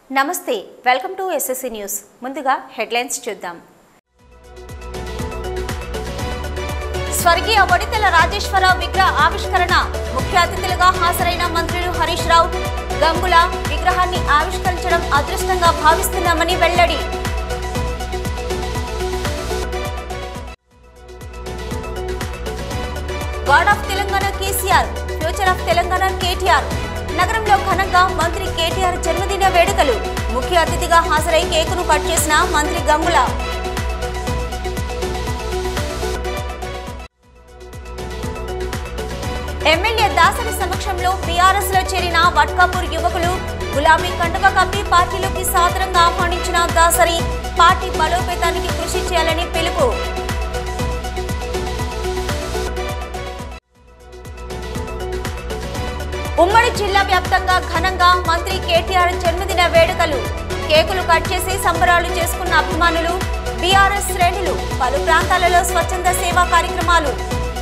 నమస్తే welcome to SSC news ముందుగా headlines చూద్దాం స్వర్గీయ వడితెల రాజేశ్వరరావు విగ్రహ ఆవిష్కరణ ముఖ్య అతిథులుగా హాజరైన మంత్రులు హరీష్ రావు గంగుల విగ్రహాన్ని ఆవిష్కరించడం అదృష్టంగా భావిస్తున్నామని వెల్లడి God of Telangana KCR future of Telangana KTR నగరంలో ఘనంగా మంత్రి కేటీఆర్ జన్మదిన వేడుకలు ముఖ్య అతిథిగా హాజరై కేకును కట్ చేసిన మంత్రి గంగుల ఎమ్మెల్యే దాసరి సమక్షంలో బీఆర్ఎస్ లో చేరిన వట్కాపూర్ యువకులు గులాబీ కండువ కప్పి పార్టీలోకి సాదరంగా ఆహ్వానించిన దాసరి పార్టీ బలోపేతానికి కృషి చేయాలని పిలుపు ఉమ్మడి జిల్లా వ్యాప్తంగా ఘనంగా మంత్రి కేటీఆర్ జన్మదిన వేడుకలు కేకులు కట్ చేసి సంబరాలు చేసుకున్న అభిమానులు బీఆర్ఎస్ శ్రేణులు పలు ప్రాంతాలలో స్వచ్ఛంద సేవా కార్యక్రమాలు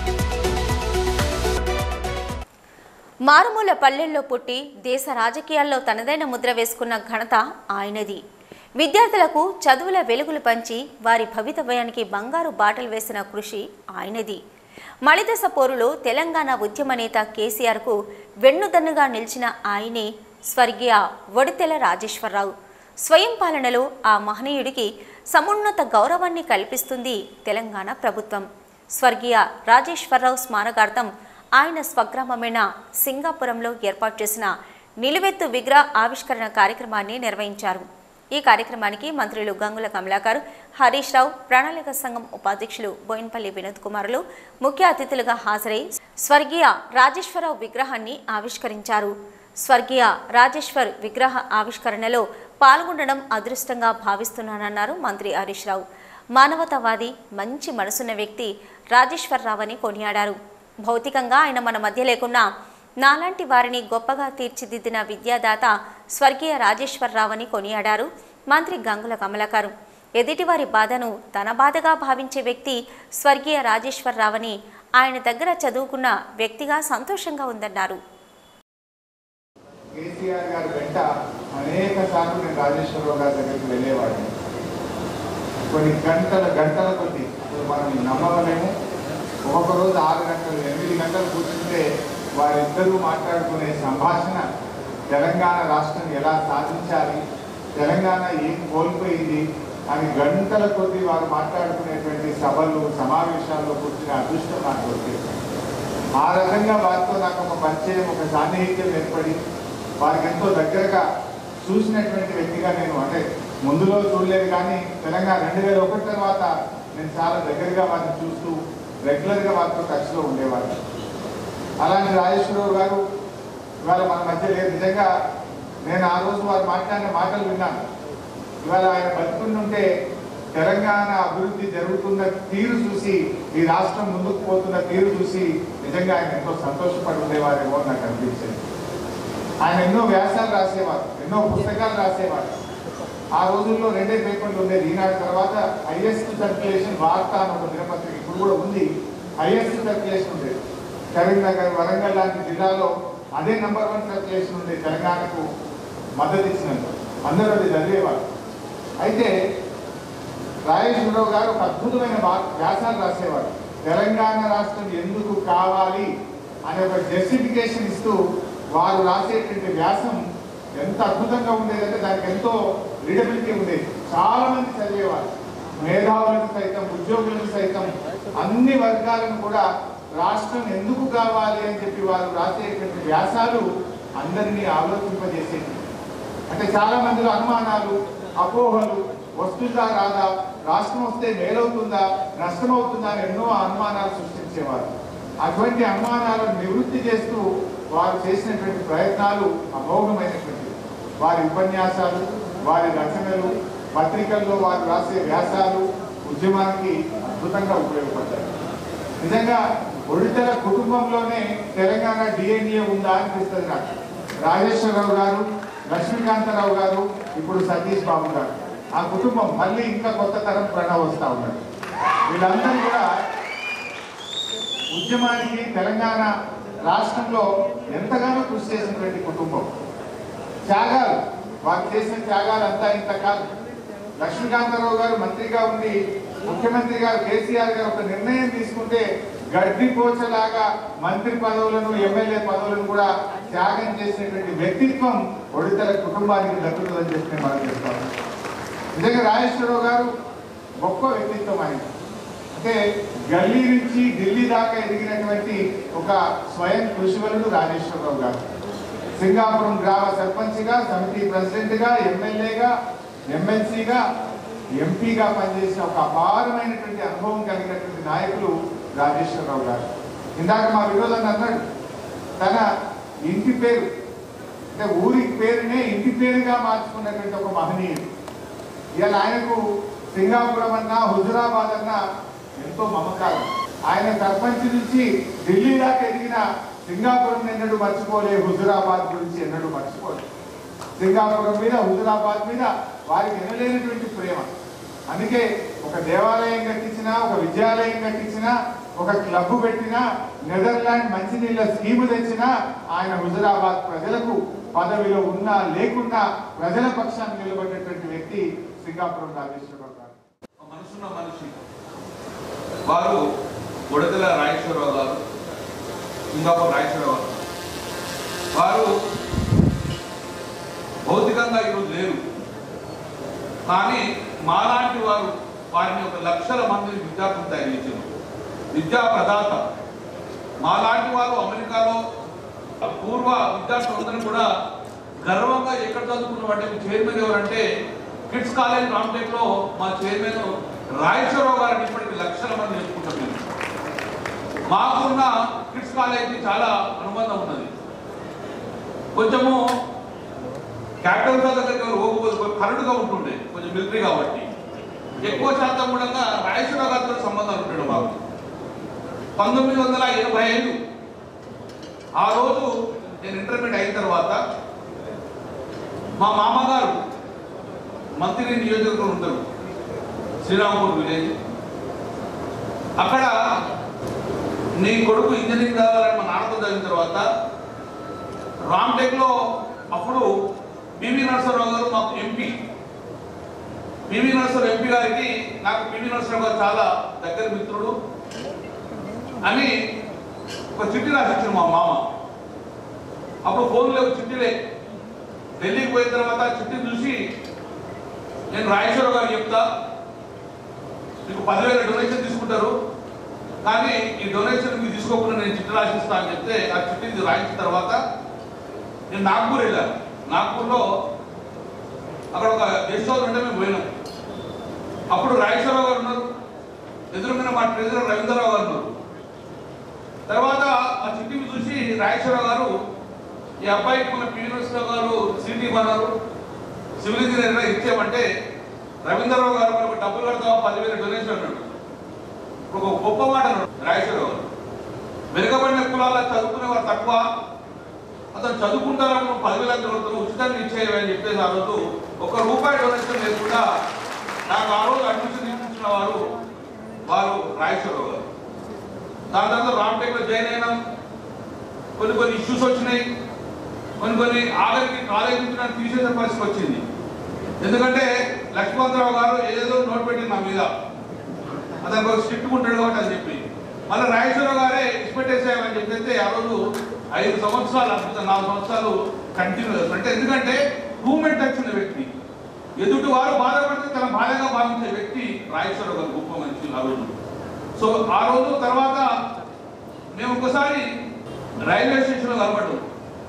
మారుమూల పల్లెల్లో పుట్టి దేశ రాజకీయాల్లో తనదైన ముద్ర వేసుకున్న ఘనత ఆయనది విద్యార్థులకు చదువుల వెలుగులు పంచి వారి భవితవ్యానికి బంగారు బాటలు వేసిన కృషి ఆయనది మలిదశ పోరులో తెలంగాణ ఉద్యమ నేత కేసీఆర్కు వెన్నుదన్నుగా నిలిచిన ఆయనే స్వర్గీయ ఒడితెల రాజేశ్వరరావు స్వయం పాలనలో ఆ మహనీయుడికి సమున్నత గౌరవాన్ని కల్పిస్తుంది తెలంగాణ ప్రభుత్వం స్వర్గీయ రాజేశ్వరరావు స్మారకార్థం ఆయన స్వగ్రామమైన సింగాపురంలో ఏర్పాటు చేసిన నిలువెత్తు విగ్రహ ఆవిష్కరణ కార్యక్రమాన్ని నిర్వహించారు ఈ కార్యక్రమానికి మంత్రులు గంగుల కమలాకర్ హరీష్ రావు ప్రణాళిక సంఘం ఉపాధ్యక్షులు బోయిన్పల్లి వినోద్ కుమారులు ముఖ్య అతిథులుగా హాజరై స్వర్గీయ రాజేశ్వరరావు విగ్రహాన్ని ఆవిష్కరించారు స్వర్గీయ రాజేశ్వర్ విగ్రహ ఆవిష్కరణలో పాల్గొనడం అదృష్టంగా భావిస్తున్నానన్నారు మంత్రి హరీష్ రావు మానవతావాది మంచి మనసున్న వ్యక్తి రాజేశ్వరరావు అని కొనియాడారు భౌతికంగా ఆయన మన మధ్య లేకున్నా నాలాంటి వారిని గొప్పగా తీర్చిదిద్దిన విద్యాదాత స్వర్గీయ రాజేశ్వరరావు అని కొనియాడారు మంత్రి గంగుల కమలాకర్ ఎదుటివారి బాధను తన బాధగా భావించే వ్యక్తి స్వర్గీయ రాజేశ్వరరావని ఆయన దగ్గర చదువుకున్న వ్యక్తిగా సంతోషంగా ఉందన్నారు కేసీఆర్ గారి వెంట అనేక సార్లు నేను రాజేశ్వరరావు గారి దగ్గరికి వెళ్ళేవాడిని కొన్ని గంటల గంటల కొద్ది ఇప్పుడు మనం నమ్మవలేము ఒక్కొక్క రోజు ఆరు గంటలు ఎనిమిది గంటలు కూర్చుంటే వారిద్దరూ మాట్లాడుకునే సంభాషణ తెలంగాణ రాష్ట్రం ఎలా సాధించాలి తెలంగాణ ఏం కోల్పోయింది అని గంటల కొద్ది వారు మాట్లాడుకునేటువంటి సభలు సమావేశాల్లో కూర్చునే అదృష్టం నాకు దొరికింది ఆ రకంగా వారితో నాకు ఒక పరిచయం ఒక సాన్నిహిత్యం ఏర్పడి వారికి ఎంతో దగ్గరగా చూసినటువంటి వ్యక్తిగా నేను అంటే ముందులో చూడలేదు కానీ తెలంగాణ రెండు వేల ఒకటి తర్వాత నేను చాలా దగ్గరగా వారిని చూస్తూ రెగ్యులర్గా వారితో టచ్లో ఉండేవాడిని అలాంటి రాజేశ్వరరావు గారు ఇవాళ మన మధ్య లేదు నిజంగా నేను ఆ రోజు వారు మాట్లాడిన మాటలు విన్నాను ఇవాళ ఆయన బతుకుంటుంటే తెలంగాణ అభివృద్ధి జరుగుతున్న తీరు చూసి ఈ రాష్ట్రం ముందుకు పోతున్న తీరు చూసి నిజంగా ఆయన ఎంతో సంతోషపడి ఉండేవారేమో అని నాకు అనిపించింది ఆయన ఎన్నో వ్యాసాలు రాసేవారు ఎన్నో పుస్తకాలు రాసేవారు ఆ రోజుల్లో రెండే పేపర్లు ఉండేది ఈనాడు తర్వాత హైయెస్ట్ సర్క్యులేషన్ వార్త అని ఒక దినపత్రిక ఇప్పుడు కూడా ఉంది హైయెస్ట్ సర్క్యులేషన్ ఉండేది కరీంనగర్ వరంగల్ లాంటి జిల్లాలో అదే నంబర్ వన్ సర్క్యులేషన్ ఉండేది తెలంగాణకు మద్దతు ఇచ్చినందుకు అందరూ అది చదివేవారు అయితే రాజేశ్వరరావు గారు ఒక అద్భుతమైన వా- వ్యాసాలు రాసేవారు తెలంగాణ రాష్ట్రం ఎందుకు కావాలి అనే ఒక జస్టిఫికేషన్ ఇస్తూ వారు రాసేటువంటి వ్యాసం ఎంత అద్భుతంగా ఉండేదంటే దానికి ఎంతో రీడబిలిటీ ఉండేది చాలా మంది చదివేవారు మేధావులకు సైతం ఉద్యోగులకు సైతం అన్ని వర్గాలను కూడా రాష్ట్రం ఎందుకు కావాలి అని చెప్పి వారు రాసేటువంటి వ్యాసాలు అందరినీ ఆలోచింపజేసేది అంటే చాలా మందిలో అనుమానాలు అపోహలు వస్తుందా రాదా రాష్ట్రం వస్తే మేలవుతుందా నష్టమవుతుందా అని ఎన్నో అనుమానాలు సృష్టించేవారు అటువంటి అనుమానాలను నివృత్తి చేస్తూ వారు చేసినటువంటి ప్రయత్నాలు అమోఘమైనటువంటి వారి ఉపన్యాసాలు వారి రచనలు పత్రికల్లో వారు రాసే వ్యాసాలు ఉద్యమానికి అద్భుతంగా ఉపయోగపడ్డాయి నిజంగా ఒడితల కుటుంబంలోనే తెలంగాణ డిఎన్ఏ ఉందా అనిపిస్తుంది నాకు రాజేశ్వరరావు గారు లక్ష్మీకాంతరావు గారు ఇప్పుడు సతీష్ బాబు గారు ఆ కుటుంబం మళ్ళీ ఇంకా కొత్త తరం ప్రణవ్ వస్తా ఉన్నారు వీళ్ళందరూ కూడా ఉద్యమానికి తెలంగాణ రాష్ట్రంలో ఎంతగానో కృషి చేసినటువంటి కుటుంబం త్యాగాలు వారు చేసిన త్యాగాలు అంతా ఇంత కాదు లక్ష్మీకాంతారావు గారు మంత్రిగా ఉండి ముఖ్యమంత్రి గారు కేసీఆర్ గారు ఒక నిర్ణయం తీసుకుంటే గడ్డి పోచలాగా మంత్రి పదవులను ఎమ్మెల్యే పదవులను కూడా త్యాగం చేసినటువంటి వ్యక్తిత్వం ఒడితల కుటుంబానికి దక్కుతుందని చెప్పి నేను మనం చెప్తాను నిజంగా రాజేశ్వరరావు గారు గొప్ప వ్యక్తిత్వం ఆయన అంటే గల్లీ నుంచి ఢిల్లీ దాకా ఎదిగినటువంటి ఒక స్వయం కృషివలుడు రాజేశ్వరరావు గారు సింగాపురం గ్రామ సర్పంచ్గా సమితి ప్రెసిడెంట్గా ఎమ్మెల్యేగా ఎమ్మెల్సీగా ఎంపీగా పనిచేసిన ఒక అపారమైనటువంటి అనుభవం కలిగినటువంటి నాయకులు రాజేశ్వరరావు గారు ఇందాక మా విరోధం అన్నాడు తన ఇంటి పేరు అంటే ఊరి పేరునే ఇంటి పేరుగా మార్చుకున్నటువంటి ఒక మహనీయుడు ఇవాళ ఆయనకు సింగాపురం అన్నా హుజురాబాద్ అన్నా ఎంతో మమకారం ఆయన సర్పంచ్ నుంచి ఢిల్లీ దాకా ఎదిగిన సింగాపురం ఎన్నడూ మర్చిపోలే హుజురాబాద్ గురించి ఎన్నడూ మర్చిపోలే సింగాపురం మీద హుజురాబాద్ మీద వారికి ఎనలేనటువంటి ప్రేమ అందుకే ఒక దేవాలయం కట్టించినా ఒక విద్యాలయం కట్టించినా ఒక క్లబ్ పెట్టినా నెదర్లాండ్ మంచినీళ్ళ స్కీము తెచ్చినా ఆయన హుజురాబాద్ ప్రజలకు పదవిలో ఉన్నా లేకున్నా ప్రజల పక్షాన్ని నిలబడినటువంటి వ్యక్తి సింగాపురం రాజేశ్వరరావు గారు ఒక మనసున్న మనిషి వారు ఉడతల రాజేశ్వరరావు గారు సింగాపూర్ రాజేశ్వరరావు గారు వారు భౌతికంగా ఈరోజు లేరు కానీ మాలాంటి వారు వారిని ఒక లక్షల మందిని విద్యార్థులు తయారు చేశారు విద్యా ప్రదాత మాలాంటి వారు అమెరికాలో పూర్వ విద్యార్థులందరూ కూడా గర్వంగా ఎక్కడ చదువుకున్నామంటే మీ చైర్మన్ ఎవరంటే కిడ్స్ కాలేజ్ రామ్టెక్ లో మా చైర్మన్ రాజేశ్వరరావు గారిని ఇప్పటికి లక్షల మంది నేర్చుకుంటాం మేము మాకున్న కిడ్స్ కాలేజ్ చాలా అనుబంధం ఉన్నది కొంచెము క్యాపిటల్ దగ్గరికి పోకపోతే కరుడుగా ఉంటుండే కొంచెం మిలిటరీ కాబట్టి ఎక్కువ శాతం కూడా రాజేశ్వరరావు గారితో సంబంధాలు ఉంటాడు మాకు పంతొమ్మిది వందల ఎనభై ఐదు ఆ రోజు నేను ఇంటర్మీడియట్ అయిన తర్వాత మా మామగారు మంత్రి నియోజకవర్గం ఉంటారు శ్రీరాంపూర్ విలేజ్ అక్కడ నీ కొడుకు ఇంజనీరింగ్ చదవాలని మా నాన్నతో చదివిన తర్వాత రామ్టెక్లో అప్పుడు పివి నరసరావు గారు మాకు ఎంపీ పివి నరసరావు ఎంపీ గారికి నాకు పివి నరసరావు గారు చాలా దగ్గర మిత్రుడు అని ఒక చిట్టి రాసిచ్చారు మా మామ అప్పుడు ఫోన్ లేవు చిట్టిలే ఢిల్లీకి పోయిన తర్వాత చిట్టిని చూసి నేను రాజేశ్వరరావు గారికి చెప్తా మీకు పదివేల డొనేషన్ తీసుకుంటారు కానీ ఈ డొనేషన్ మీకు తీసుకోకుండా నేను చిట్టి రాసిస్తా అని చెప్తే ఆ చిట్టిని రాయించిన తర్వాత నేను నాగ్పూర్ వెళ్ళాను నాగ్పూర్లో అక్కడ ఒక గెస్ట్ హౌస్ ఉంటే మేము పోయినాం అప్పుడు రాజేశ్వరరావు గారు ఉన్నారు ఎదురుగా మా ట్రెజరర్ రవీంద్రరావు గారు ఉన్నారు తర్వాత ఆ చిట్టిని చూసి రాజేశ్వరరావు గారు ఈ అబ్బాయికి మన పివి నరసింహరావు గారు సీటీ ఇవ్వన్నారు సివిల్ ఇంజనీర్ ఇచ్చామంటే రవీంద్రరావు గారు మనకు డబ్బులు కడతావా పదివేల డొనేషన్ అన్నాడు ఇప్పుడు ఒక గొప్ప మాట అన్నాడు రాజేశ్వరరావు గారు వెనుకబడిన కులాల చదువుకునే వారు తక్కువ అతను చదువుకుంటారా నువ్వు పదివేల కడుగుతావు ఉచితంగా ఇచ్చేయని చెప్పేసి ఆ రోజు ఒక రూపాయి డొనేషన్ లేకుండా నాకు ఆ రోజు అడ్మిషన్ ఇప్పించిన వారు వారు రాజేశ్వరరావు గారు దాని తర్వాత రామ్టెక్లో జాయిన్ అయినాం కొన్ని కొన్ని ఇష్యూస్ వచ్చినాయి కొన్ని కొన్ని ఆఖరికి కాలేజీ నుంచి నన్ను తీసేసే పరిస్థితి వచ్చింది ఎందుకంటే లక్ష్మణరావు గారు ఏదేదో నోట్ పెట్టింది నా మీద అతనికి ఒక స్ట్రిక్ట్ ఉంటాడు కాబట్టి అని చెప్పి మళ్ళీ రాజేశ్వరరావు గారే ఇచ్చిపెట్టేసేయమని చెప్పేస్తే ఆ రోజు ఐదు సంవత్సరాలు అద్భుతం నాలుగు సంవత్సరాలు కంటిన్యూ అంటే ఎందుకంటే మూమెంట్ వచ్చిన వ్యక్తి ఎదుటి వారు బాధపడితే తన బాధగా భావించే వ్యక్తి రాజేశ్వరరావు గారు గొప్ప మనిషి ఆ రోజు సో ఆ రోజు తర్వాత మేము ఒకసారి రైల్వే స్టేషన్లో కనపడ్డాం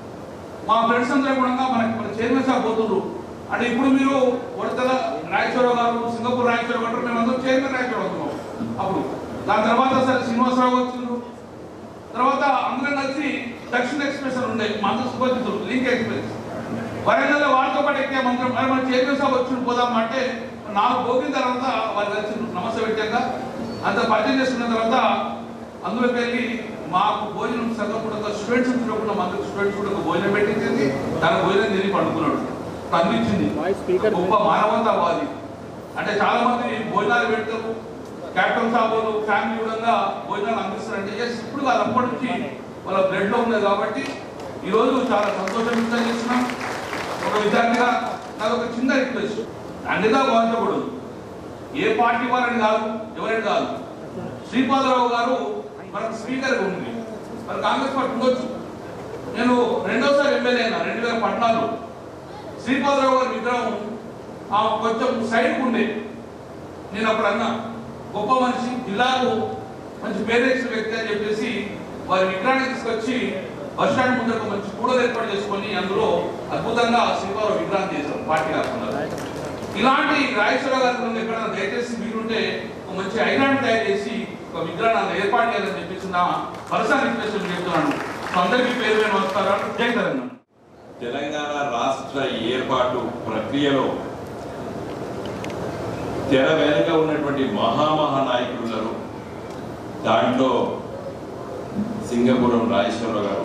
మా ఫ్రెండ్స్ అందరూ కూడా మనకి మన చైర్మన్ సార్ పోతున్నారు అంటే ఇప్పుడు మీరు వడతల రాజేశ్వరరావు గారు సింగపూర్ రాజేశ్వరరావు గారు మేము అందరం చైర్మన్ రాజేశ్వరరావు అవుతున్నాం అప్పుడు దాని తర్వాత సరే శ్రీనివాసరావు వచ్చిండ్రు తర్వాత అందరం కలిసి దక్షిణ ఎక్స్ప్రెస్ అని ఉండే మా అందరూ సుపరిచితులు లింక్ ఎక్స్ప్రెస్ వరంగల్లో వారితో పాటు ఎక్కే మంత్రం మరి మన చైర్మన్ సాబ్ వచ్చి పోదాం అంటే నాలుగు పోగిన తర్వాత వారు కలిసి నమస్తే పెట్టాక అంత పరిచయం చేసుకున్న తర్వాత అందులోకి వెళ్ళి మాకు భోజనం సగం కూడా ఒక స్టూడెంట్స్ చూడకుండా మంది స్టూడెంట్స్ కూడా ఒక భోజనం పెట్టించింది తన భోజనం తిని పండుకున్నాడు అందించింది గొప్ప మానవతావాది అంటే చాలా మంది భోజనాలు పెడతారు క్యాప్టెన్ సాబులు ఫ్యామిలీ కూడా భోజనాలు అందిస్తారంటే ఎస్ ఇప్పుడు కాదు అప్పటి నుంచి వాళ్ళ బ్లడ్ లో ఉన్నది కాబట్టి ఈ రోజు చాలా సంతోషం వ్యక్తం చేస్తున్నాం ఒక విద్యార్థిగా నాకు ఒక చిన్న రిక్వెస్ట్ అన్నిదా భావించకూడదు ఏ పార్టీ వారని కాదు ఎవరైనా కాదు శ్రీపాదరావు గారు మనకు స్పీకర్గా ఉంది మరి కాంగ్రెస్ పార్టీ ఉండొచ్చు నేను రెండోసారి ఎమ్మెల్యే అయినా రెండు వేల పద్నాలుగు శ్రీపాదరావు గారి విగ్రహం ఆ కొంచెం సైడ్కు ఉండే నేను అప్పుడు అన్నా గొప్ప మనిషి జిల్లాకు మంచి పేరెక్సిన వ్యక్తి అని చెప్పేసి వారి విగ్రహాన్ని తీసుకొచ్చి బస్ స్టాండ్ ముందర ఒక మంచి కూడలు ఏర్పాటు చేసుకొని అందులో అద్భుతంగా శ్రీపాదరావు విగ్రహం చేశారు పార్టీ కాకుండా ఇలాంటి రాజేశ్వరరావు గారి నుండి ఎక్కడైనా దయచేసి మీరుంటే ఒక మంచి ఐలాండ్ తయారు చేసి ఒక విగ్రహాన్ని ఏర్పాటు చేయాలని చెప్పేసి నా పర్సనల్ రిక్వెస్ట్ చెప్తున్నాను సో అందరికీ పేరు పేరు నమస్కారాలు జై తెలంగాణ తెలంగాణ రాష్ట్ర ఏర్పాటు ప్రక్రియలో తెర వెనుక ఉన్నటువంటి మహామహా నాయకులు ఉన్నారు దాంట్లో సింగపురం రాజేశ్వరరావు గారు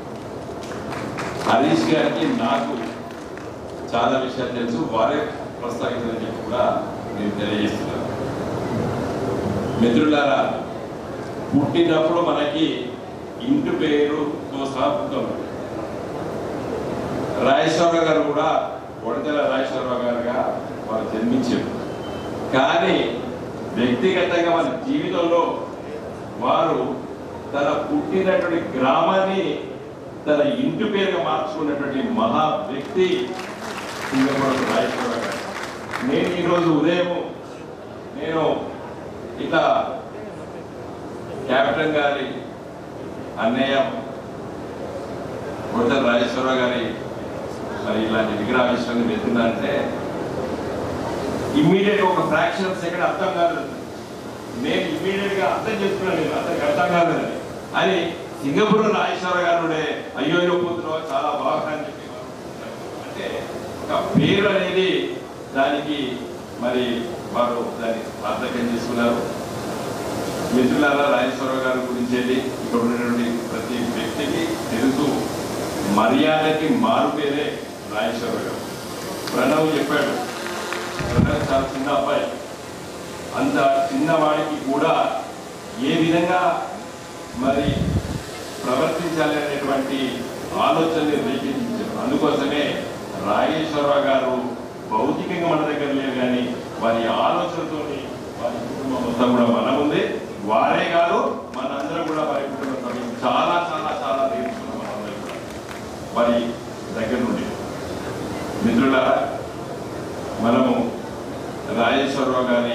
హరీష్ గారికి నాకు చాలా విషయాలు తెలుసు వారే ప్రస్తావించాలని చెప్పి కూడా నేను తెలియజేస్తున్నాను మిత్రులారా పుట్టినప్పుడు మనకి ఇంటి పేరుతో సహా పుట్టాం రాజేశ్వరరావు గారు కూడా కొడతల రాజేశ్వరరావు గారుగా వారు జన్మించారు కానీ వ్యక్తిగతంగా వారి జీవితంలో వారు తన పుట్టినటువంటి గ్రామాన్ని తన ఇంటి పేరుగా మార్చుకున్నటువంటి మహా వ్యక్తి సింగపూర్ రాజేశ్వరరావు గారు నేను ఈరోజు ఉదయం నేను ఇట్లా కెప్టెన్ గారి అన్నయ్య కొడతల రాజేశ్వరరావు గారి మరి ఇలాంటి విగ్రహావిష్కరణ వెళ్తుందంటే ఇమ్మీడియట్ ఒక ఫ్రాక్షన్ ఆఫ్ సెకండ్ అర్థం కాదు నేను ఇమ్మీడియట్ గా అర్థం చేసుకున్నాను నేను అతనికి అర్థం కాదని అని సింగపూర్ రాజేశ్వర గారు ఉండే అయ్యో అయ్యో కూతురు చాలా బాగా అని చెప్పి వారు అంటే ఒక పేరు అనేది దానికి మరి వారు దాన్ని అర్థకం చేసుకున్నారు మిత్రులారా రాజేశ్వరరావు గారి గురించి వెళ్ళి ఇక్కడ ఉన్నటువంటి ప్రతి వ్యక్తికి తెలుసు మర్యాదకి మారు పేరే రాజేశ్వరరావు గారు ప్రణవ్ చెప్పాడు ప్రణవ్ చాలా చిన్న అబ్బాయి అంత చిన్నవాడికి కూడా ఏ విధంగా మరి ప్రవర్తించాలి అనేటువంటి ఆలోచనని రేకెత్తించారు అందుకోసమే రాజేశ్వరరావు గారు భౌతికంగా మన దగ్గర లేరు కానీ వారి ఆలోచనతోని వారి కుటుంబం మొత్తం కూడా మన ఉంది వారే కాదు మనందరం కూడా వారి కుటుంబ సభ్యులు చాలా చాలా చాలా నేర్చుకున్నాం మనందరం కూడా వారి దగ్గర నుండి మిత్రులారా మనము రాజేశ్వరరావు గారి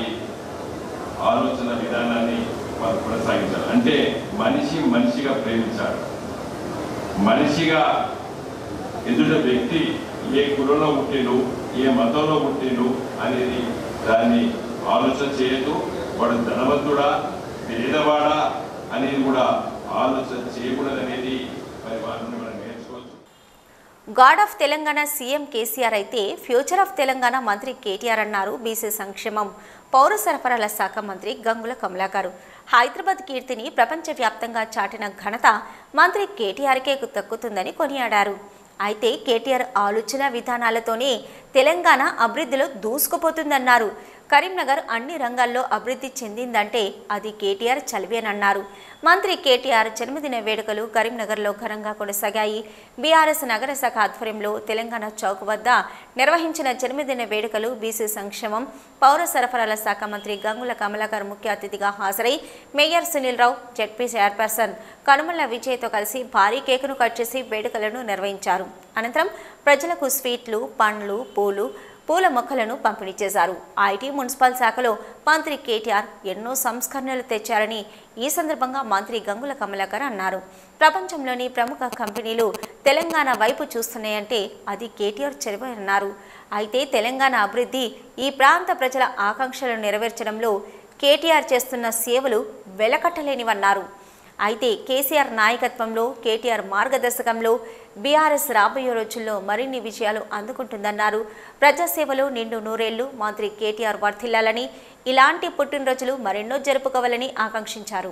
ఆలోచన విధానాన్ని వారు కొనసాగించారు అంటే మనిషి మనిషిగా ప్రేమించాడు మనిషిగా ఎదుట వ్యక్తి ఏ కులంలో పుట్టిండు ఏ మతంలో పుట్టిండు అనేది దాన్ని ఆలోచన చేయదు వాడు ధనవంతుడా పేదవాడా అనేది కూడా ఆలోచన చేయకూడదు అనేది మరి వారి నుండి మనం నేర్చుకోవచ్చు God of Telangana CM KCR అయితే ఫ్యూచర్ ఆఫ్ తెలంగాణ మంత్రి కేటీఆర్ అన్నారు బీసీ సంక్షేమం పౌర సరఫరాల శాఖ మంత్రి గంగుల కమలాకర్ హైదరాబాద్ కీర్తిని ప్రపంచవ్యాప్తంగా చాటిన ఘనత మంత్రి కేటీఆర్కే దక్కుతుందని కొనియాడారు అయితే కేటీఆర్ ఆలోచన విధానాలతోనే తెలంగాణ అభివృద్ధిలో దూసుకుపోతుందన్నారు కరీంనగర్ అన్ని రంగాల్లో అభివృద్ధి చెందిందంటే అది కేటీఆర్ చలివేనన్నారు మంత్రి కేటీఆర్ జన్మదిన వేడుకలు కరీంనగర్లో ఘనంగా కొనసాగాయి బీఆర్ఎస్ నగర శాఖ ఆధ్వర్యంలో తెలంగాణ చౌక్ వద్ద నిర్వహించిన జన్మదిన వేడుకలు బీసీ సంక్షేమం పౌర సరఫరాల శాఖ మంత్రి గంగుల కమలాకర్ ముఖ్య అతిథిగా హాజరై mayor Sunil Rao ZP chairperson Kanumala విజయ్తో కలిసి భారీ కేకును కట్ చేసి వేడుకలను నిర్వహించారు అనంతరం ప్రజలకు స్వీట్లు పండ్లు పూలు పూల మొక్కలను పంపిణీ చేశారు ఐటీ మున్సిపల్ శాఖలో మంత్రి కేటీఆర్ ఎన్నో సంస్కరణలు తెచ్చారని ఈ సందర్భంగా మంత్రి గంగుల కమలాకర్ అన్నారు ప్రపంచంలోని ప్రముఖ కంపెనీలు తెలంగాణ వైపు చూస్తున్నాయంటే అది కేటీఆర్ చొరవ అన్నారు అయితే తెలంగాణ అభివృద్ధి ఈ ప్రాంత ప్రజల ఆకాంక్షలు నెరవేర్చడంలో కేటీఆర్ చేస్తున్న సేవలు వెలకట్టలేనివన్నారు అయితే కేసీఆర్ నాయకత్వంలో కేటీఆర్ మార్గదర్శకంలో బీఆర్ఎస్ రాబోయే రోజుల్లో మరిన్ని విజయాలు అందుకుంటుందన్నారు ప్రజాసేవలో నిండు నూరేళ్లు మంత్రి కేటీఆర్ వర్ధిల్లాలని ఇలాంటి పుట్టినరోజులు మరెన్నో జరుపుకోవాలని ఆకాంక్షించారు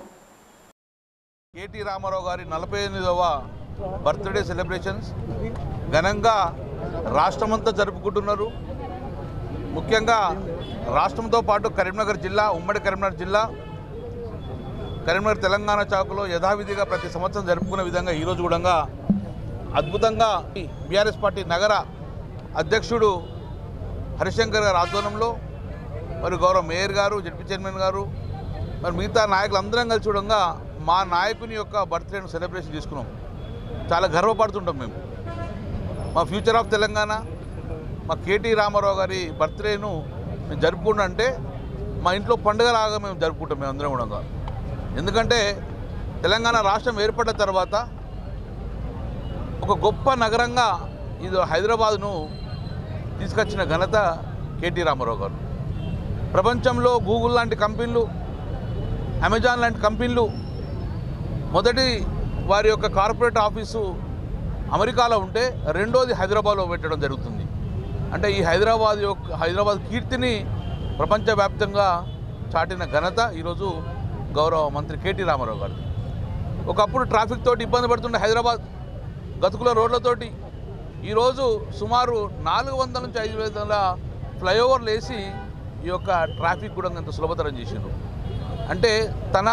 కేటీ రామారావు గారి నలభై ఎనిమిదవ బర్త్డే సెలబ్రేషన్స్ ఘనంగా రాష్ట్రమంతా జరుపుకుంటున్నారు ముఖ్యంగా రాష్ట్రంతో పాటు కరీంనగర్ జిల్లా ఉమ్మడి కరీంనగర్ జిల్లా కరీంనగర్ తెలంగాణ చౌకలో యథావిధిగా ప్రతి సంవత్సరం జరుపుకునే విధంగా ఈరోజు కూడా అద్భుతంగా బీఆర్ఎస్ పార్టీ నగర అధ్యక్షుడు హరిశంకర్ గారి ఆధ్వర్యంలో మరి గౌరవ మేయర్ గారు జడ్పీ చైర్మన్ గారు మరి మిగతా నాయకులు అందరం కలిసి చూడంగా మా నాయకుని యొక్క బర్త్డేను సెలబ్రేషన్ చేసుకున్నాం చాలా గర్వపడుతుంటాం మేము మా ఫ్యూచర్ ఆఫ్ తెలంగాణ మా కేటీ రామారావు గారి బర్త్డేను మేము జరుపుకుంటా అంటే మా ఇంట్లో పండుగలాగా మేము జరుపుకుంటాం మేము అందరం కూడా ఎందుకంటే తెలంగాణ రాష్ట్రం ఏర్పడిన తర్వాత ఒక గొప్ప నగరంగా ఇది హైదరాబాదును తీసుకొచ్చిన ఘనత కేటీ రామారావు గారు ప్రపంచంలో గూగుల్ లాంటి కంపెనీలు అమెజాన్ లాంటి కంపెనీలు మొదటి వారి యొక్క కార్పొరేట్ ఆఫీసు అమెరికాలో ఉంటే రెండోది హైదరాబాద్లో పెట్టడం జరుగుతుంది అంటే ఈ హైదరాబాద్ యొక్క హైదరాబాద్ కీర్తిని ప్రపంచవ్యాప్తంగా చాటిన ఘనత ఈరోజు గౌరవ మంత్రి కేటీ రామారావు గారు ఒకప్పుడు ట్రాఫిక్ తోటి ఇబ్బంది పడుతుండే హైదరాబాద్ గతుకుల రోడ్లతోటి ఈరోజు సుమారు నాలుగు వందల నుంచి ఐదు వందల ఫ్లైఓవర్లు వేసి ఈ యొక్క ట్రాఫిక్ కూడా అంత సులభతరం చేసిండ్రు అంటే తన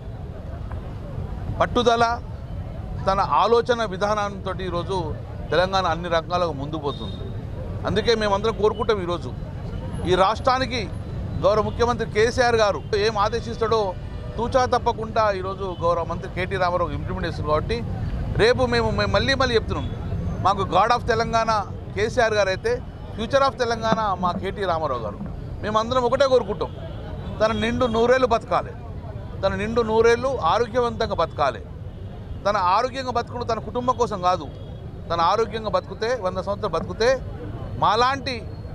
పట్టుదల తన ఆలోచన విధానంతో ఈరోజు తెలంగాణ అన్ని రంగాలకు ముందుకు పోతుంది అందుకే మేమందరం కోరుకుంటాం ఈరోజు ఈ రాష్ట్రానికి గౌరవ ముఖ్యమంత్రి కేసీఆర్ గారు ఏం ఆదేశిస్తాడో తూచా తప్పకుండా ఈరోజు గౌరవ మంత్రి కేటీ రామారావు ఇంప్లిమెంట్ చేస్తున్నారు కాబట్టి రేపు మేము మేము మళ్ళీ మళ్ళీ చెప్తున్నాం మాకు గాడ్ ఆఫ్ తెలంగాణ కేసీఆర్ గారు అయితే ఫ్యూచర్ ఆఫ్ తెలంగాణ మా కేటీ రామారావు గారు మేమందరం ఒకటే కోరుకుంటాం తన నిండు నూరేళ్ళు బతకాలి తన నిండు నూరేళ్ళు ఆరోగ్యవంతంగా బతకాలి తన ఆరోగ్యంగా బతుకుడు తన కుటుంబం కోసం కాదు తన ఆరోగ్యంగా బతికితే వంద సంవత్సరాలు బతికితే మాలాంటి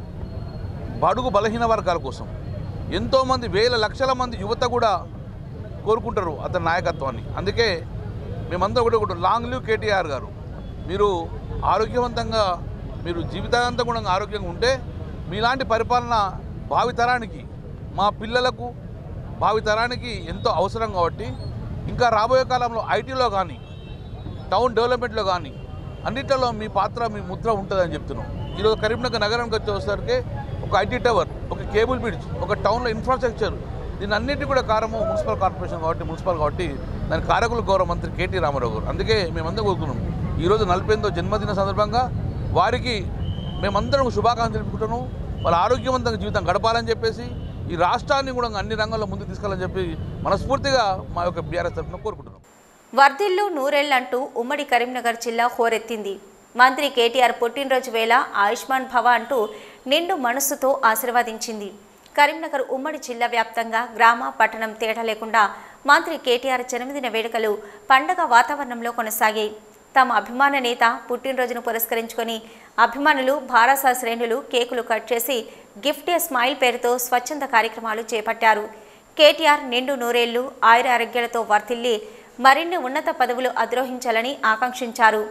బడుగు బలహీన వర్గాల కోసం ఎంతోమంది వేల లక్షల మంది యువత కూడా కోరుకుంటారు అతని నాయకత్వాన్ని అందుకే మేమందరం ఒకటి ఒకటి లాంగ్ లివ్ కేటీఆర్ గారు మీరు ఆరోగ్యవంతంగా మీరు జీవితాంతం కూడా ఆరోగ్యంగా ఉంటే మీలాంటి పరిపాలన భావితరానికి మా పిల్లలకు భావితరానికి ఎంతో అవసరం కాబట్టి ఇంకా రాబోయే కాలంలో ఐటీలో కానీ టౌన్ డెవలప్మెంట్లో కానీ అన్నిట్లలో మీ పాత్ర మీ ముద్ర ఉంటుందని చెప్తున్నాం ఈరోజు కరీంనగర్ నగరానికి వచ్చేసరికి ఒక ఐటీ టవర్ ఒక కేబుల్ బ్రిడ్జ్ ఒక టౌన్లో ఇన్ఫ్రాస్ట్రక్చర్ దీని అన్నిటి కూడా కారణము మున్సిపల్ కార్పొరేషన్ కాబట్టి మున్సిపల్ కాబట్టి దాని కారకులు గౌరవ మంత్రి కేటీ రామారావు గారు అందుకే మేమందరం కోరుకున్నాం ఈరోజు నలభై ఎనిమిదో జన్మదిన సందర్భంగా వారికి మేమందరం శుభాకాంక్షలు తెలుపుకుంటున్నాం వాళ్ళ ఆరోగ్యవంతంగా జీవితం గడపాలని చెప్పేసి ఈ రాష్ట్రాన్ని కూడా అన్ని రంగాల్లో ముందుకు తీసుకెళ్ళాలని చెప్పి మనస్ఫూర్తిగా మా యొక్క బీఆర్ఎస్ తరఫున కోరుకుంటున్నాం వర్ధిల్లు నూరేళ్లంటూ ఉమ్మడి కరీంనగర్ జిల్లా హోరెత్తింది మంత్రి కేటీఆర్ పుట్టినరోజు వేళ ఆయుష్మాన్ భవ అంటూ నిండు మనస్సుతో ఆశీర్వదించింది కరీంనగర్ ఉమ్మడి జిల్లా వ్యాప్తంగా గ్రామ పట్టణం తేడా లేకుండా మంత్రి కేటీఆర్ జన్మదిన వేడుకలు పండగ వాతావరణంలో కొనసాగాయి తమ అభిమాన నేత పుట్టినరోజును పురస్కరించుకొని అభిమానులు భారస శ్రేణులు కేకులు కట్ చేసి గిఫ్ట్ ఏ స్మైల్ పేరుతో స్వచ్ఛంద కార్యక్రమాలు చేపట్టారు కేటీఆర్ నిండు నూరేళ్లు ఆయుర ఆరోగ్యాలతో వర్ధిల్లి మరిన్ని ఉన్నత పదవులు అధిరోహించాలని ఆకాంక్షించారు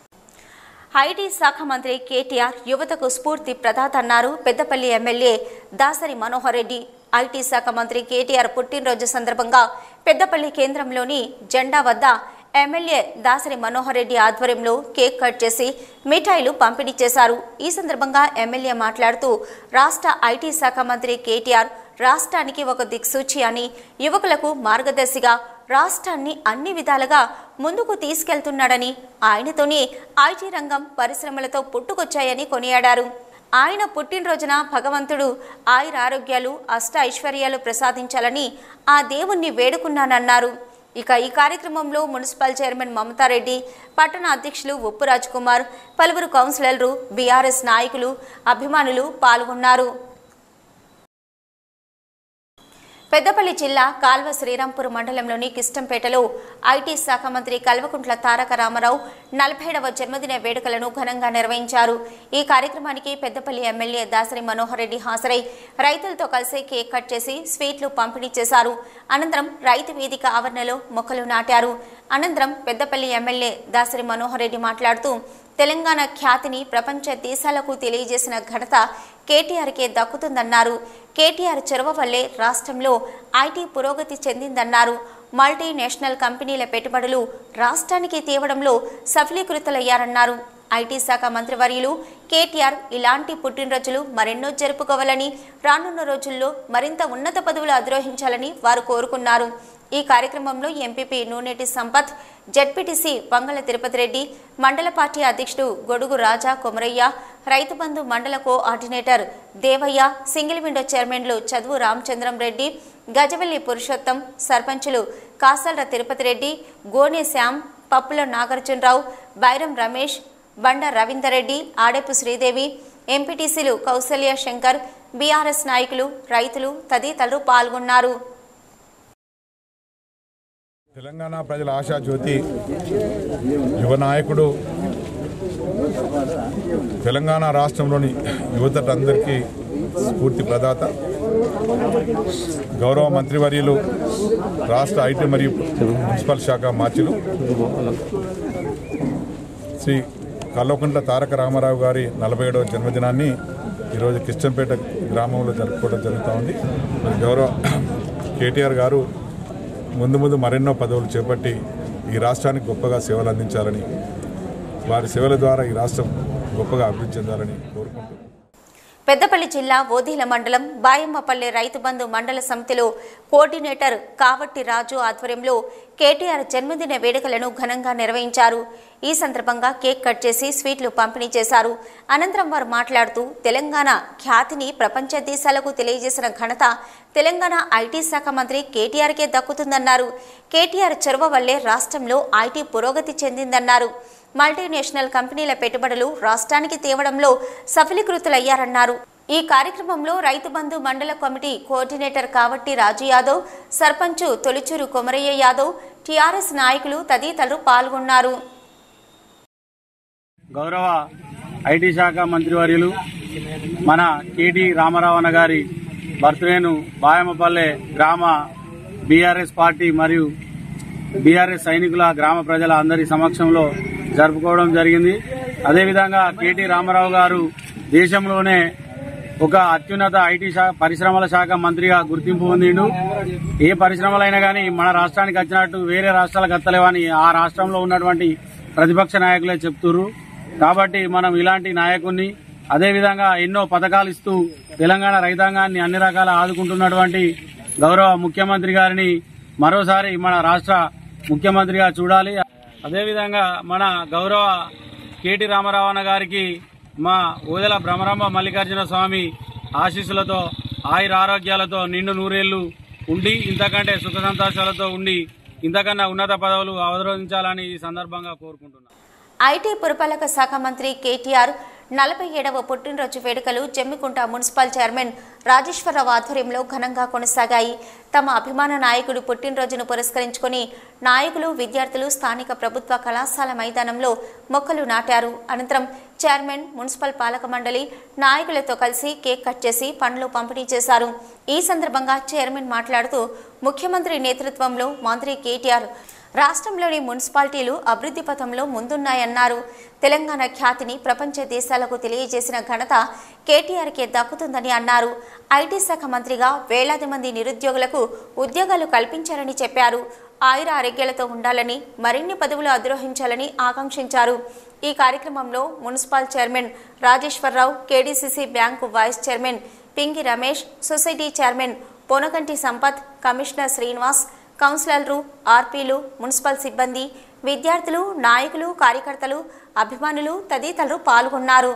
ఐటీ శాఖ మంత్రి కేటీఆర్ యువతకు స్ఫూర్తి ప్రదాత అన్నారు పెద్దపల్లి ఎమ్మెల్యే దాసరి మనోహర్ రెడ్డి ఐటీ శాఖ మంత్రి కేటీఆర్ పుట్టినరోజు సందర్భంగా పెద్దపల్లి కేంద్రంలోని జెండా వద్ద ఎమ్మెల్యే దాసరి మనోహర్ రెడ్డి ఆధ్వర్యంలో కేక్ కట్ చేసి మిఠాయిలు పంపిణీ చేశారు ఈ సందర్భంగా ఎమ్మెల్యే మాట్లాడుతూ రాష్ట్ర ఐటీ శాఖ మంత్రి కేటీఆర్ రాష్ట్రానికి ఒక దిక్సూచి అని యువకులకు మార్గదర్శిగా రాష్ట్రాన్ని అన్ని విధాలుగా ముందుకు తీసుకెళ్తున్నాడని ఆయనతోనే ఐటీ రంగం పరిశ్రమలతో పుట్టుకొచ్చాయని కొనియాడారు ఆయన పుట్టినరోజున భగవంతుడు ఆయుర ఆరోగ్యాలు అష్ట ఐశ్వర్యాలు ప్రసాదించాలని ఆ దేవుణ్ణి వేడుకున్నానన్నారు ఇక ఈ కార్యక్రమంలో మున్సిపల్ చైర్మన్ మమతారెడ్డి పట్టణ అధ్యక్షులు ఉప్పు రాజ్ కుమార్ పలువురు కౌన్సిలర్లు బీఆర్ఎస్ నాయకులు అభిమానులు పాల్గొన్నారు పెద్దపల్లి జిల్లా కాల్వ శ్రీరాంపూర్ మండలంలోని కిష్టంపేటలో ఐటీ శాఖ మంత్రి కల్వకుంట్ల తారక రామారావు నలభైడవ జన్మదిన వేడుకలను ఘనంగా నిర్వహించారు ఈ కార్యక్రమానికి పెద్దపల్లి ఎమ్మెల్యే దాసరి మనోహర్ రెడ్డి హాజరై రైతులతో కలిసి కేక్ కట్ చేసి స్వీట్లు పంపిణీ చేశారు అనంతరం రైతు వేదిక ఆవరణలో మొక్కలు నాటారు అనంతరం పెద్దపల్లి ఎమ్మెల్యే దాసరి మనోహర్ రెడ్డి మాట్లాడుతూ తెలంగాణ ఖ్యాతిని ప్రపంచ దేశాలకు తెలియజేసిన ఘనత కేటీఆర్కే దక్కుతుందన్నారు కేటీఆర్ చొరవ వల్లే రాష్ట్రంలో ఐటీ పురోగతి చెందిందన్నారు మల్టీనేషనల్ కంపెనీల పెట్టుబడులు రాష్ట్రానికి తేవడంలో సఫలీకృతులయ్యారన్నారు ఐటీ శాఖ మంత్రివర్యులు కేటీఆర్ ఇలాంటి పుట్టినరోజులు మరెన్నో జరుపుకోవాలని రానున్న రోజుల్లో మరింత ఉన్నత పదవులు అధిరోహించాలని వారు కోరుకున్నారు ఈ కార్యక్రమంలో ఎంపీపీ నూనెటి సంపత్ జడ్పీటీసీ వంగల తిరుపతి రెడ్డి మండల పార్టీ అధ్యక్షుడు గొడుగు రాజా కొమరయ్య రైతు బంధు మండల కోఆర్డినేటర్ దేవయ్య సింగిల్ విండో చైర్మన్లు చదువు రామచంద్రం రెడ్డి గజవల్లి పురుషోత్తం సర్పంచులు కాసల్ర తిరుపతి రెడ్డి గోనె శ్యామ్ పప్పుల నాగార్జునరావు బైరం రమేష్ బండ రవీందర్ రెడ్డి ఆడెపు శ్రీదేవి ఎంపీటీసీలు కౌసల్య శంకర్ బీఆర్ఎస్ నాయకులు రైతులు తదితరులు పాల్గొన్నారు తెలంగాణ ప్రజల ఆశాజ్యోతి యువ నాయకుడు తెలంగాణ రాష్ట్రంలోని యువతటందరికీ స్ఫూర్తి ప్రదాత గౌరవ మంత్రివర్యులు రాష్ట్ర ఐటీ మరియు మున్సిపల్ శాఖ మార్చులు శ్రీ కల్వకుంట్ల తారక రామారావు గారి నలభై ఏడవ జన్మదినాన్ని ఈరోజు కిష్టంపేట గ్రామంలో జరుపుకోవడం జరుగుతూ ఉంది మరి గౌరవ కేటీఆర్ గారు ముందు ముందు మరెన్నో పదవులు చేపట్టి ఈ రాష్ట్రానికి గొప్పగా సేవలు అందించాలని వారి సేవల ద్వారా ఈ రాష్ట్రం గొప్పగా అభివృద్ధి చెందాలని కోరుకుంటూ పెద్దపల్లి జిల్లా ఓదీల మండలం బాయమ్మపల్లె రైతు బంధు మండల సమితిలో కోఆర్డినేటర్ కావట్టి రాజు ఆధ్వర్యంలో కేటీఆర్ జన్మదిన వేడుకలను ఘనంగా నిర్వహించారు ఈ సందర్భంగా కేక్ కట్ చేసి స్వీట్లు పంపిణీ చేశారు అనంతరం వారు మాట్లాడుతూ తెలంగాణ ఖ్యాతిని ప్రపంచ దేశాలకు తెలియజేసిన ఘనత తెలంగాణ ఐటీ శాఖ మంత్రి కేటీఆర్కే దక్కుతుందన్నారు కేటీఆర్ చొరవ వల్లే రాష్ట్రంలో ఐటీ పురోగతి చెందిందన్నారు మల్టీనేషనల్ కంపెనీల పెట్టుబడులు రాష్ట్రానికి తేవడంలో సఫలీకృతులయ్యారన్నారు ఈ కార్యక్రమంలో రైతు బంధు మండల committee coordinator Kavatti Raju Yadav sarpanch Tolichuru Komarayya Yadav TRS నాయకులు తదితరులు పాల్గొన్నారు గౌరవ ఐటీ శాఖ మంత్రివర్యులు మన కేటీ రామారావు అన్న గారి బర్త్డేను బాయమ్మపల్లె గ్రామ బీఆర్ఎస్ పార్టీ మరియు బీఆర్ఎస్ సైనికుల గ్రామ ప్రజల అందరి సమక్షంలో జరుపుకోవడం జరిగింది అదేవిధంగా కేటీ రామారావు గారు దేశంలోనే ఒక అత్యున్నత ఐటీ శా పరిశ్రమల శాఖ మంత్రిగా గుర్తింపు పొందిండు ఏ పరిశ్రమలైనా కానీ మన రాష్ట్రానికి వచ్చినట్టు వేరే రాష్ట్రాలకు వస్తలేవని ఆ రాష్ట్రంలో ఉన్నటువంటి ప్రతిపక్ష నాయకులే చెప్తుర్రు కాబట్టి మనం ఇలాంటి నాయకుడిని అదేవిధంగా ఎన్నో పథకాలు ఇస్తూ తెలంగాణ రైతాంగాన్ని అన్ని రకాల ఆదుకుంటున్నటువంటి గౌరవ ముఖ్యమంత్రి గారిని మరోసారి మన రాష్ట్ర ముఖ్యమంత్రిగా చూడాలి అదేవిధంగా మన గౌరవ కేటీ రామారావు అన్న గారికి మా ఓదెల భ్రమరాంబ మల్లికార్జున స్వామి ఆశీస్సులతో ఆయుర ఆరోగ్యాలతో నిండు నూరేళ్లు ఉండి ఇంతకంటే సుఖ సంతోషాలతో ఉండి ఇంతకన్నా ఉన్నత పదవులు అవరోధించాలని ఈ సందర్భంగా కోరుకుంటున్నాను ఐటీ పురపాలక శాఖ మంత్రి కేటీఆర్ నలభై ఏడవ పుట్టినరోజు వేడుకలు జమ్మికుంట మున్సిపల్ చైర్మన్ రాజేశ్వరరావు ఆధ్వర్యంలో ఘనంగా కొనసాగాయి తమ అభిమాన నాయకుడు పుట్టినరోజును పురస్కరించుకొని నాయకులు విద్యార్థులు స్థానిక ప్రభుత్వ కళాశాల మైదానంలో మొక్కలు నాటారు అనంతరం చైర్మన్ మున్సిపల్ పాలక మండలి నాయకులతో కలిసి కేక్ కట్ చేసి పండ్లు పంపిణీ చేశారు ఈ సందర్భంగా చైర్మన్ మాట్లాడుతూ ముఖ్యమంత్రి నేతృత్వంలో మంత్రి కేటీఆర్ రాష్ట్రంలోని మున్సిపాలిటీలు అభివృద్ధి పథంలో ముందున్నాయన్నారు తెలంగాణ ఖ్యాతిని ప్రపంచ దేశాలకు తెలియజేసిన ఘనత కేటీఆర్కే దక్కుతుందని అన్నారు ఐటీ శాఖ మంత్రిగా వేలాది మంది నిరుద్యోగులకు ఉద్యోగాలు కల్పించారని చెప్పారు ఆయుర ఆరోగ్యాలతో ఉండాలని మరిన్ని పదవులు అధిరోహించాలని ఆకాంక్షించారు ఈ కార్యక్రమంలో municipal chairman Rajeshwara Rao KDCC bank vice chairman Pingi Ramesh society chairman Ponaganti Sampath commissioner Srinivas కౌన్సిలర్లు ఆర్పీలు మున్సిపల్ సిబ్బంది విద్యార్థులు నాయకులు కార్యకర్తలు అభిమానులు తదితరులు పాల్గొన్నారు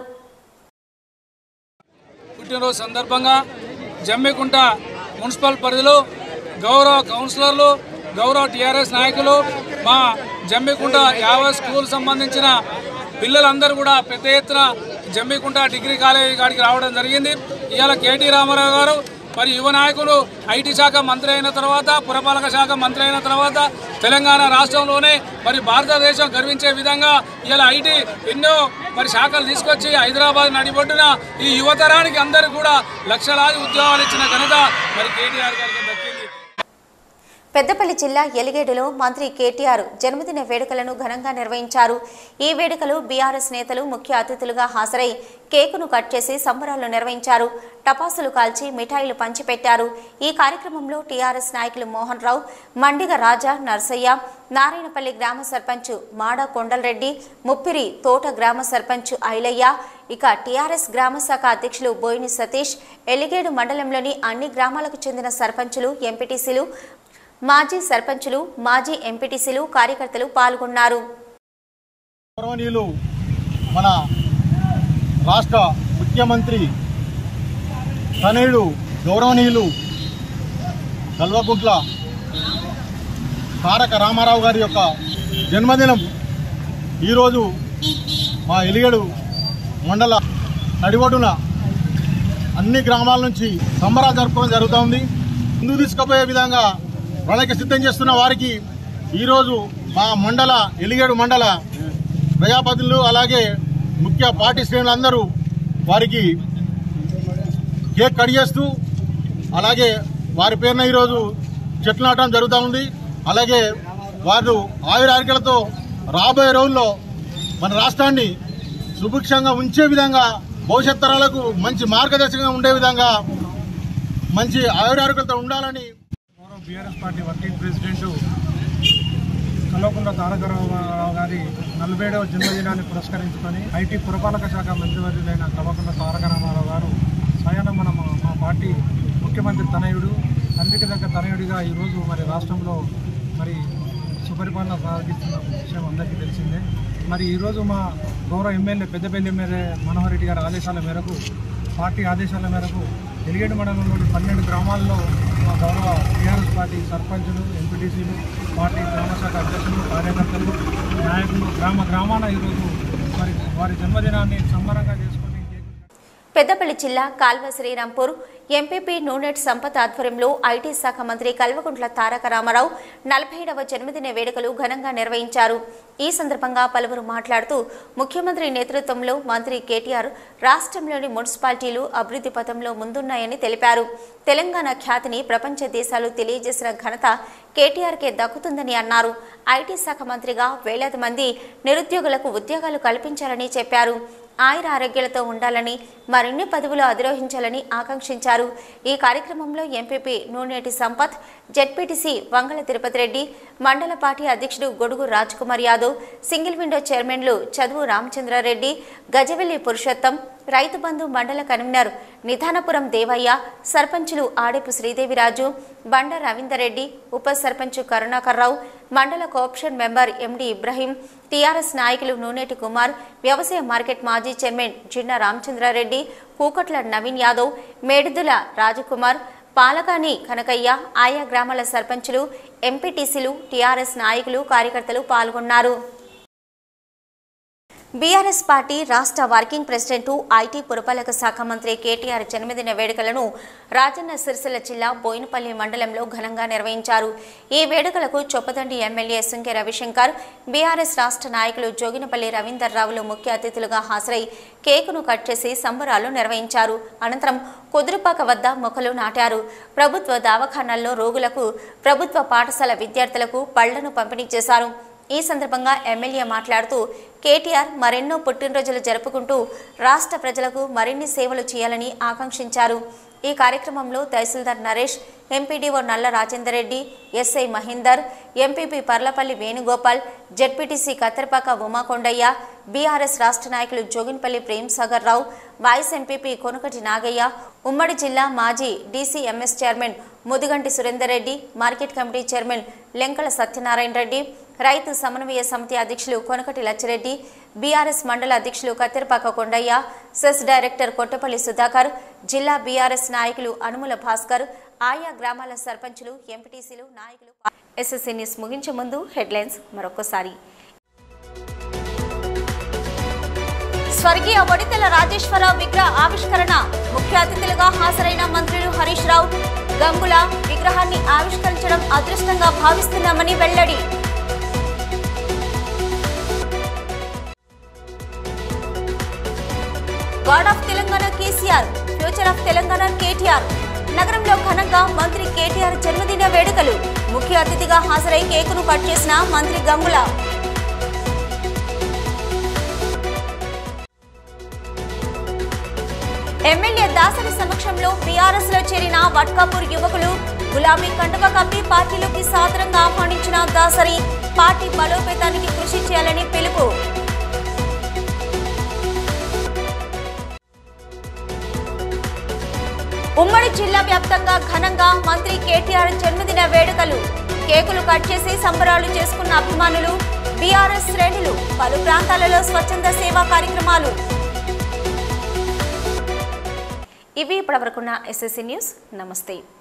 పుట్టినరోజు సందర్భంగా జమ్మికుంట మున్సిపల్ పరిధిలో గౌరవ కౌన్సిలర్లు గౌరవ టీఆర్ఎస్ నాయకులు మా జమ్మికుంట యాభై స్కూల్ సంబంధించిన పిల్లలందరూ కూడా పెద్ద ఎత్తున జమ్మికుంట డిగ్రీ కాలేజీ కాడికి రావడం జరిగింది ఇవాళ కేటీ రామారావు గారు మరి యువ నాయకులు ఐటీ శాఖ మంత్రి అయిన తర్వాత పురపాలక శాఖ మంత్రి అయిన తర్వాత తెలంగాణ రాష్ట్రంలోనే మరి భారతదేశం గర్వించే విధంగా ఇలా ఐటీ ఎన్నో మరి శాఖలు తీసుకొచ్చి హైదరాబాద్ నడిబొడ్డున ఈ యువతరానికి అందరూ కూడా లక్షలాది ఉద్యోగాలు ఇచ్చిన ఘనత మరి కేటీఆర్ గారికి దక్కింది పెద్దపల్లి జిల్లా ఎలిగేడులో మంత్రి కేటీఆర్ జన్మదిన వేడుకలను ఘనంగా నిర్వహించారు ఈ వేడుకలు బీఆర్ఎస్ నేతలు ముఖ్య అతిథులుగా హాజరై కేకును కట్ చేసి సంబరాలు నిర్వహించారు టపాసులు కాల్చి మిఠాయిలు పంచిపెట్టారు ఈ కార్యక్రమంలో టీఆర్ఎస్ నాయకులు మోహన్ రావు మండిగ రాజా నర్సయ్య నారాయణపల్లి గ్రామ సర్పంచ్ మాడ కొండలరెడ్డి ముప్పిరి తోట గ్రామ సర్పంచ్ ఐలయ్య ఇక టీఆర్ఎస్ గ్రామ శాఖ అధ్యక్షులు బోయిని సతీష్ ఎలిగేడు మండలంలోని అన్ని గ్రామాలకు చెందిన సర్పంచులు ఎంపీటీసీలు మాజీ సర్పంచులు మాజీ ఎంపీటీసీలు కార్యకర్తలు పాల్గొన్నారు గౌరవనీయులు మన రాష్ట్ర ముఖ్యమంత్రి తనయుడు గౌరవనీయులు కల్వకుంట్ల తారక రామారావు గారి యొక్క జన్మదినం ఈరోజు మా ఎలిగడు మండల నడిబొడ్డున అన్ని గ్రామాల నుంచి సంబరాలు జరుపుకోవడం జరుగుతూ ఉంది ముందుకు తీసుకుపోయే విధంగా ప్రణాళిక సిద్ధం చేస్తున్న వారికి ఈరోజు మా మండల ఎలిగేడు మండల ప్రజాప్రతినిధులు అలాగే ముఖ్య పార్టీ శ్రేణులందరూ వారికి కేక్ కట్ చేస్తూ అలాగే వారి పేరున ఈరోజు చెట్లు నాటడం జరుగుతూ ఉంది అలాగే వారు ఆయురారోగ్యాలతో రాబోయే రోజుల్లో మన రాష్ట్రాన్ని సుభిక్షంగా ఉంచే విధంగా భవిష్యత్ తరాలకు మంచి మార్గదర్శకంగా ఉండే విధంగా మంచి ఆయురారోగ్యాలతో ఉండాలని గౌరవ BRS party working president Kalvakuntla Taraka Rama Rao గారి నలభై ఏడవ జన్మదినాన్ని పురస్కరించుకొని ఐటీ పురపాలక శాఖ మంత్రివర్యులైన కల్వకుంట్ల తారక రామారావు గారు స్వయాన మన మా- మా పార్టీ ముఖ్యమంత్రి తనయుడు తండ్రికి దగ్గర తనయుడిగా ఈరోజు మరి రాష్ట్రంలో మరి సుపరిపాలన సాగిస్తున్న విషయం అందరికీ తెలిసిందే మరి ఈరోజు మా గౌరవ ఎమ్మెల్యే పెద్దపల్లి ఎమ్మెల్యే మనోహర్ రెడ్డి గారి ఆదేశాల మేరకు పార్టీ ఆదేశాల మేరకు ఎలిగేడు మండలంలోని పన్నెండు గ్రామాల్లో మా గౌరవ టీఆర్ఎస్ పార్టీ సర్పంచులు ఎంపీటీసీలు పార్టీ గ్రామశాఖ అధ్యక్షులు కార్యకర్తలు నాయకులు గ్రామ గ్రామాన ఈరోజు మరి వారి జన్మదినాన్ని సంబరంగా చేసుకొని పెద్దపల్లి జిల్లా కాల్వ శ్రీరాంపూర్ ఎంపీపీ నూనెట్ సంపత్ ఆధ్వర్యంలో ఐటీ శాఖ మంత్రి కల్వకుంట్ల తారక రామారావు నలభై ఏడవ జన్మదిన వేడుకలు ఘనంగా నిర్వహించారు ఈ సందర్భంగా పలువురు మాట్లాడుతూ ముఖ్యమంత్రి నేతృత్వంలో మంత్రి కేటీఆర్ రాష్ట్రంలోని మున్సిపాలిటీలు అభివృద్ధి పథంలో ముందున్నాయని తెలిపారు తెలంగాణ ఖ్యాతిని ప్రపంచ దేశాలు తెలియజేసిన ఘనత కేటీఆర్కే దక్కుతుందని అన్నారు ఐటీ శాఖ మంత్రిగా వేలాది మంది నిరుద్యోగులకు ఉద్యోగాలు కల్పించాలని చెప్పారు ఆయుర ఆరోగ్యాలతో ఉండాలని మరిన్ని పదవులు అధిరోహించాలని ఆకాంక్షించారు ఈ కార్యక్రమంలో ఎంపీపీ నూనెటి సంపత్ జెడ్పీటీసీ వంగల తిరుపతి రెడ్డి మండల పార్టీ అధ్యక్షుడు గొడుగు రాజ్కుమార్ యాదవ్ సింగిల్ విండో చైర్మన్లు చదువు రామచంద్రారెడ్డి గజవెల్లి పురుషోత్తం రైతు బంధు మండల కన్వీనర్ నిధానపురం దేవయ్య సర్పంచులు ఆడెపు శ్రీదేవిరాజు బండ రవీందర్ రెడ్డి ఉప సర్పంచ్ కరుణాకర్రావు మండల co-option member MD Ibrahim TRS నాయకులు నూనెటి కుమార్ వ్యవసాయ మార్కెట్ మాజీ చైర్మన్ జిన్న రామచంద్రారెడ్డి కూకట్ల నవీన్ యాదవ్ మేడిదుల రాజకుమార్ పాలకాని కనకయ్య ఆయా గ్రామాల సర్పంచులు ఎంపీటీసీలు టీఆర్ఎస్ నాయకులు కార్యకర్తలు పాల్గొన్నారు బీఆర్ఎస్ పార్టీ రాష్ట్ర వర్కింగ్ ప్రెసిడెంట్ ఐటీ పురపాలక శాఖ మంత్రి కేటీఆర్ జన్మదిన వేడుకలను రాజన్న సిరిసిల్ల జిల్లా బోయినపల్లి మండలంలో ఘనంగా నిర్వహించారు ఈ వేడుకలకు చొప్పదండి ఎమ్మెల్యే సుంకె రవిశంకర్ బీఆర్ఎస్ రాష్ట్ర నాయకులు జోగినపల్లి రవీందర్ రావులు ముఖ్య అతిథులుగా హాజరై కేకును కట్ చేసి సంబరాలు నిర్వహించారు అనంతరం కుదురుపాక వద్ద మొక్కలు నాటారు ప్రభుత్వ దవాఖానాల్లో రోగులకు ప్రభుత్వ పాఠశాల విద్యార్థులకు పళ్లను పంపిణీ చేశారు ఈ సందర్భంగా ఎమ్మెల్యే మాట్లాడుతూ కేటీఆర్ మరెన్నో పుట్టినరోజులు జరుపుకుంటూ రాష్ట్ర ప్రజలకు మరిన్ని సేవలు చేయాలని ఆకాంక్షించారు ఈ కార్యక్రమంలో తహసీల్దార్ Naresh MPDO Nalla Rajender Reddy SI Mahender MPP Parlapalli Venugopal ZPTC Katterapaka Umakondayya BRS రాష్ట్ర నాయకులు జోగిన్పల్లి ప్రేమ్సాగర్ రావు వైస్ ఎంపీపీ కొనుకటి నాగయ్య ఉమ్మడి జిల్లా మాజీ DCMS chairman Mudiganti Surender Reddy market committee chairman Lenkala Satyanarayana Reddy Rythu Samanvaya Samiti అధ్యక్షులు కొనకటి లచ్చిరెడ్డి బీఆర్ఎస్ మండల అధ్యక్షులు కత్తెరపాక కొండయ్య సెస్ డైరెక్టర్ కొట్టపల్లి సుధాకర్ జిల్లా బీఆర్ఎస్ నాయకులు అనుముల భాస్కర్ ఆయా గ్రామాల సర్పంచులు ఎంపీటీసీలు నాయకులు ఎస్ఎస్సీ న్యూస్ ముగించే ముందు హెడ్లైన్స్ మరొకసారి స్వర్గీయ వడితెల రాజేశ్వరరావు విగ్రహ ఆవిష్కరణ ముఖ్య అతిథులుగా హాజరైన మంత్రులు హరీష్ రావు గంగుల విగ్రహాన్ని ఆవిష్కరించడం అదృష్టంగా భావిస్తున్నామని వెల్లడి God of Telangana KCR future of Telangana KTR నగరంలో ఘనంగా మంత్రి కేటీఆర్ జన్మదిన వేడుకలు ముఖ్య అతిథిగా హాజరై కేకును కట్ చేసిన మంత్రి గంగుల ఎమ్మెల్యే దాసరి సమక్షంలో బీఆర్ఎస్ లో చేరిన వట్కాపూర్ యువకులు గులాబీ కండువ కప్పి పార్టీలోకి సాదరంగా ఆహ్వానించిన దాసరి పార్టీ బలోపేతానికి కృషి చేయాలని పిలుపు ఉమ్మడి జిల్లా వ్యాప్తంగా ఘనంగా మంత్రి కేటీఆర్ జన్మదిన వేడుకలు కేకులు కట్ చేసి సంబరాలు చేసుకున్న అభిమానులు బీఆర్ఎస్ శ్రేణులు పలు ప్రాంతాలలో స్వచ్ఛంద సేవా కార్యక్రమాలు ఇవి ఇప్పటివరకున్న ఎస్ఎస్సీ న్యూస్ నమస్తే